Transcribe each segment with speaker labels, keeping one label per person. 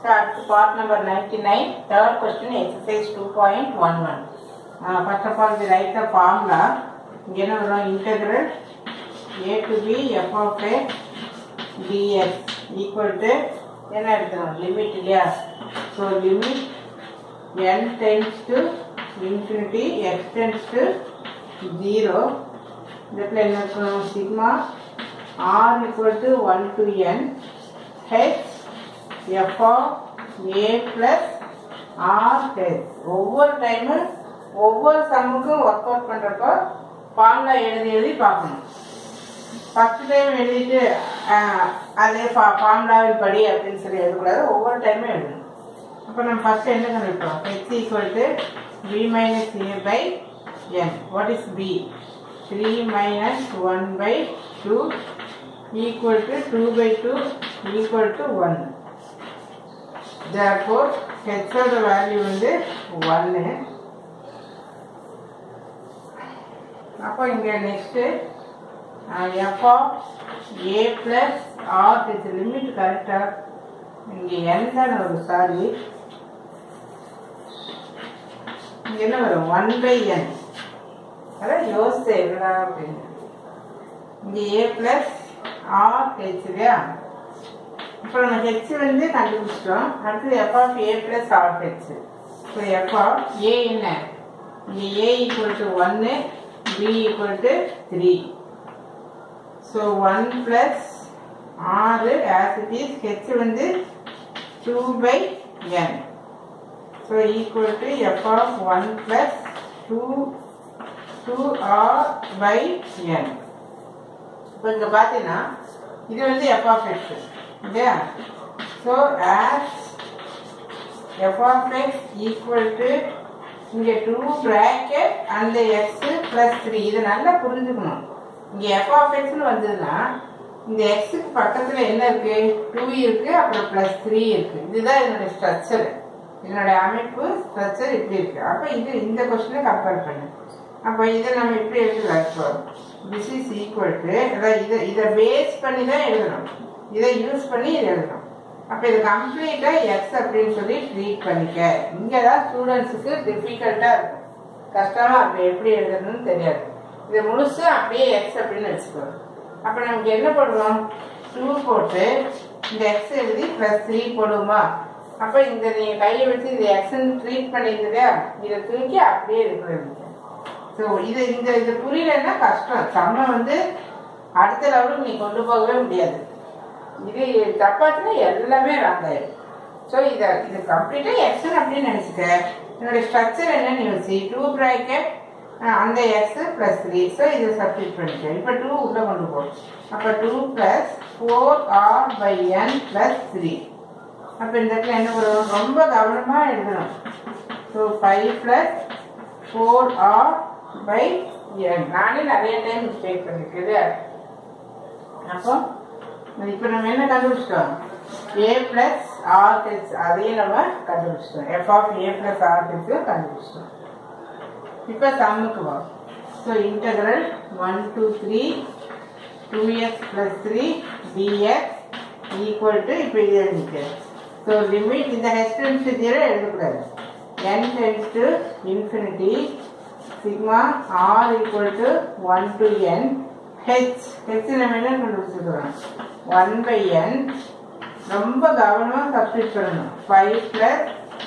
Speaker 1: so அடுத்து part number ninety nine third question exercise two point one one first of all the write the formula இங்கே என்ன வரும் integral a to b f of a d x equal to என்ன எடுத்துக்கணும் limit இல்லையா so limit n tends to infinity x tends to 0 இந்த இடத்துல என்ன இருக்கணும் sigma r equal to 1 to n h f of a plus r h ஒவ்வொரு டைமும் ஒவ்வொரு சம்முக்கும் ஒர்க் அவுட் பண்ணுறப்போ ஃபார்முலா எழுதி எழுதி பார்க்கணும் ஃபர்ஸ்ட் டைம் எழுதிட்டு ஆஹ், அதே ஃபா ஃபார்முலாவில் படி அப்படின்னு சொல்லி எழுதக்கூடாது ஒவ்வொரு டைமும் எழுதணும் அப்போ நம்ம ஃபர்ஸ்ட் என்ன கண்டுபிடிப்போம் h equal to b minus a by n what is b three minus one by two equal to two by two equal to one therefore ஹெச்சோட வேல்யூ வந்து ஒன்று அப்போ இங்கே next f of a plus r is limit கரெக்டாக இங்கே n தான் வரும் sorry இங்கே என்ன வரும் ஒன் பை என் அதான் யோசிச்சு என்னடா அப்படின்னு இங்கே ஏ ப்ளஸ் ஆர் ஹெச் இல்லையா இப்போ நம்ம ஹெச் வந்து கண்டுபிடிச்சிட்டோம் அடுத்து f of a plus r h so f of a என்ன இங்கே ஏ ஈக்குவல் டு ஒன்று b equal to three so one plus ஆறு ஆஸ் இட் இஸ் ஹெச் வந்து two by n so equal to f of one plus two two r by n இப்போ இங்கே பார்த்தீங்கன்னா இது வந்து எஃப் ஆஃப் எக்ஸ் இல்லையா so as f of x equal to இங்கே two bracket அந்த x plus three இதை நல்லா புரிஞ்சுக்கணும் இங்கே எஃப் ஆஃப் எக்ஸ்னு வந்ததுன்னா இந்த எக்ஸுக்கு பக்கத்தில் என்ன இருக்கு டூ இருக்கு அப்புறம் ப்ளஸ் த்ரீ இருக்கு இதுதான் இதனுடைய ஸ்ட்ரக்சர் இதனுடைய அமைப்பு ஸ்ட்ரக்சர் இப்படி இருக்கு அப்போ இது இந்த கொஸ்டினை கம்பேர் பண்ணு அப்போ இதை நம்ம இப்படி எழுதலாம் இப்போ திஸ் இஸ் ஈக்குவல் டு அதாவது இதை இதை பேஸ் பண்ணி தான் எழுதணும் இதை யூஸ் பண்ணி இதை எழுதணும் அப்போ இது கம்ப்ளீட்டாக எக்ஸ் அப்படின்னு சொல்லி ட்ரீட் பண்ணிக்க இங்கே தான் ஸ்டூடெண்ட்ஸுக்கு டிஃபிகல்ட்டாக இருக்கும் கஷ்டமாக அப்போ எப்படி எழுதணும்னு தெரியாது இதை முழுசு அப்படியே எக்ஸ் அப்படின்னு வச்சுக்கோ அப்போ நமக்கு என்ன போடுவோம் டூ போட்டு இந்த எக்ஸ் எழுதி ப்ளஸ் த்ரீ போடுவோமா அப்போ இந்த நீங்கள் கையை வச்சு இந்த எக்ஸ்ன்னு ட்ரீட் பண்ணியிருந்ததா இதை தூக்கி அப்படியே இருக்கிறது ஸோ இது இந்த இது புரியலன்னா கஷ்டம் செம்ம வந்து அடுத்த லெவலுக்கு நீ கொண்டு போகவே முடியாது இது தப்பாச்சுன்னா எல்லாமே ராங் ஆயிடும் ஸோ இதை இது கம்ப்ளீட்டாக எக்ஸன் அப்படின்னு நினச்சிக்க என்னுடைய ஸ்ட்ரக்சர் என்னன்னு யோசி டூ ப்ராக்கெட் அந்த எக்ஸ் ப்ளஸ் த்ரீ ஸோ இதை சப்ஸ்டிட் பண்ணிக்க இப்போ டூ உள்ளே கொண்டு போ அப்போ two plus four r by n plus three அப்போ இந்த இடத்துல என்ன வரும் ரொம்ப கவனமாக எழுதணும் so five plus four r by n நானே நிறைய டைம் மிஸ்டேக் பண்ணிருக்கேன் அப்போ இப்போ நம்ம என்ன கண்டுபிடிச்சிட்டோம் ஏ பிளஸ் ஆர் ஹெச் அதையும் நம்ம கண்டுபிடிச்சிட்டோம் f of a plus r h கண்டுபிடிச்சிட்டோம் இப்போ சம்முக்கு வா so integral one two three two x plus three dx equal to இப்போ இது எழுதிக்க ஸோ லிமிட் இந்த ஹெஸ்டன்ஸ் தியரை எழுதக்கூடாது n tends to infinity sigma r equal to 1 to n h h நம்ம என்ன கண்டுபிடிச்சிருக்கிறோம் 1 by n ரொம்ப கவனமாக சப்ஸ்டிட் பண்ணணும் 5 plus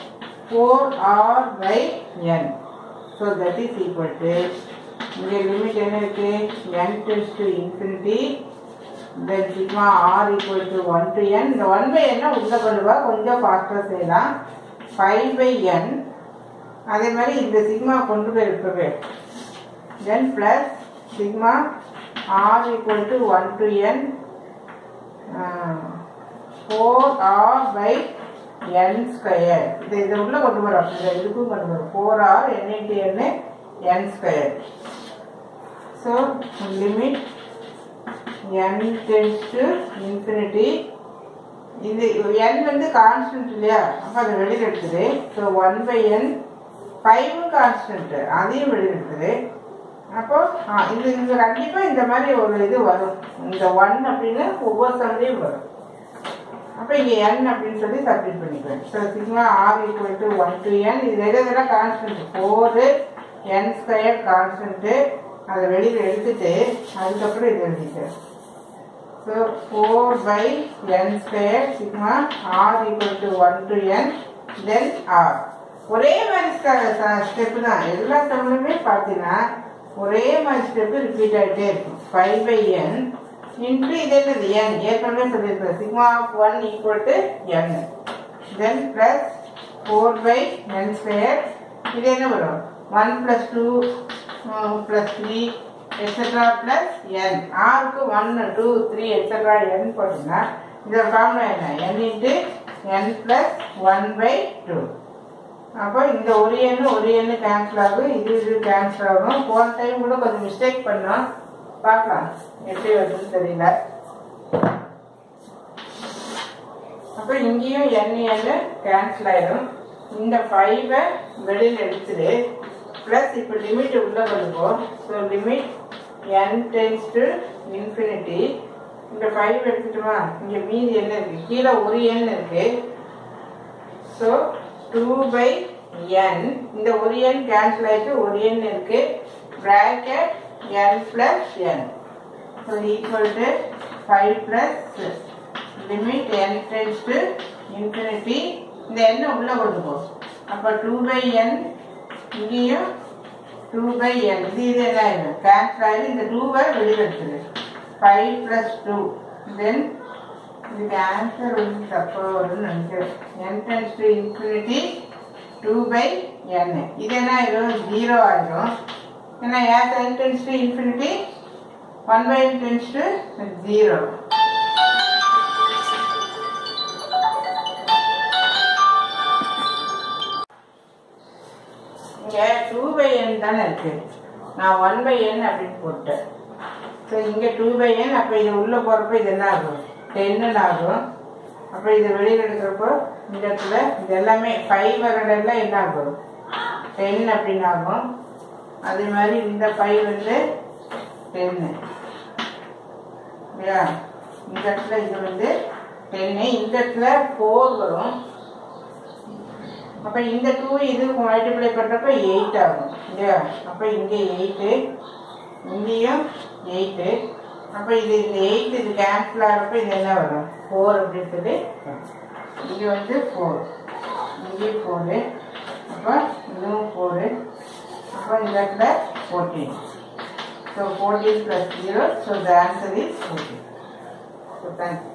Speaker 1: 4r by n so that is equal to இங்கே லிமிட் என்ன இருக்கு n tends to infinity then sigma r equal to 1 to n இந்த 1 by n உள்ள கொண்டு வா கொஞ்சம் ஃபாஸ்ட்டாக செய்யலாம் 5 by n அதே மாதிரி இந்த சிக்மா கொண்டு போய் இருக்கவே then plus sigma r equal to one to n four r by n square இது இதை உள்ள கொண்டு வரோம் இந்த இதுக்கும் கொண்டு வரோம் four r n into n n square so limit n tends to infinity இது n வந்து கான்ஸ்டன்ட் இல்லையா அப்போ அதை வெளியில் எடுத்துது ஸோ ஒன் பை என் ஃபைவும் கான்ஸ்டன்ட் அதையும் வெளியில் எடுத்துது அப்போ ஆ, இது இது கண்டிப்பாக இந்த மாதிரி ஒரு இது வரும் இந்த ஒன் அப்படின்னு ஒவ்வொரு சம்லேயும் வரும் அப்போ இங்கே n அப்படின்னு சொல்லி சப்ஸ்டிட் பண்ணிக்குவேன் so sigma r equal to one to n இது எது எதெல்லாம் constant four n square constant அதை வெளியில் எடுத்துட்டு அதுக்கப்புறம் இது எழுதிட்டேன் so four by n square sigma r equal to one to n then r ஒரே மாதிரி ஸ்டெப்பு தான் எல்லா டேர்ம்லையுமே பார்த்தீங்கன்னா ஒரே மாதிரி ஸ்டெப்பு ரிப்பீட் ஆகிட்டே இருக்கும் ஃபைவ் பை என் இன்ட்டு இது என்னது என் ஏற்கனவே சொல்லியிருக்கேன் sigma of one equal to n then plus four by n square இது என்ன வரும் one plus two plus three extra plus n ஆருக்கு ஒன்று டூ த்ரீ எக்ஸட்ரா என் போட்டிங்கன்னா இதோட ஃபார்முலா என்ன n into n plus one by two அப்போ இந்த ஒரு எண்ணு ஒரு எண்ணு கேன்சல் ஆகும் இது இது கேன்சல் ஆகும் போன டைம் கூட கொஞ்சம் மிஸ்டேக் பண்ணோம் பார்க்கலாம் எப்படி வருதுன்னு தெரியல அப்போ இங்கேயும் என் எண்ணு கேன்சல் ஆயிடும் இந்த ஃபைவை வெளியில் எடுத்துடு ப்ளஸ் இப்போ லிமிட் உள்ள வருவோம் so limit n tends to infinity இந்த ஃபைவ் எடுத்துட்டுமா இங்கே மீதி என்ன இருக்கு கீழே ஒரு எண் இருக்கு ஸோ டூ பை என் இந்த ஒரு எண் கேன்சல் ஆயிட்டு ஒரு எண் இருக்கு bracket n plus n so equal to five plus limit n tends to infinity இந்த எண்ணை உள்ளே கொண்டு போ அப்போ டூ பை என் இங்கேயும் டூ பை என் இது இது என்ன ஆயிடும் கேன்சல் ஆகிடும் இந்த டூவை வெளியில் எடுத்துரு ஃபைவ் ப்ளஸ் டூ தென் இதுக்கு ஆன்சர் வந்து தப்பாக வரும்னு நினைக்கிறேன் n tends to infinity two by n இது என்ன ஆயிடும் ஜீரோ ஆயிடும் ஏன்னா ஏன் n tends to infinity one by n tends to zero இங்கே டூ பை என் தானே இருக்கு நான் ஒன் பை என் அப்படின்னு போட்டேன் ஸோ இங்கே டூ பை என் அப்போ இது உள்ளே போகிறப்ப இது என்ன ஆகும் டென்னு ஆகும் அப்போ இது வெளியில் எடுக்கிறப்போ இந்த இடத்துல இது எல்லாமே ஃபைவ் வரதெல்லாம் என்ன ஆகும் டென் அப்படின்னு ஆகும் அதே மாதிரி இந்த ஃபைவ் வந்து டென்னு இல்லையா இந்த இடத்துல இது வந்து டென்னு இந்த இடத்துல ஃபோர் வரும் அப்போ இந்த டூ இது மல்டிப்ளை பண்ணுறப்ப எயிட் ஆகும் இல்லையா அப்போ இங்கே எயிட்டு இங்கேயும் எயிட்டு அப்போ இது இந்த எயிட் இது கேன்சல் ஆகிறப்ப இது என்ன வரும் ஃபோர் அப்படின்னு சொல்லி இங்கே வந்து ஃபோர் இங்கேயும் ஃபோரு அப்போ இதுவும் ஃபோரு அப்போ இந்த இடத்துல fourteen so fourteen plus zero so the answer is fourteen so thank you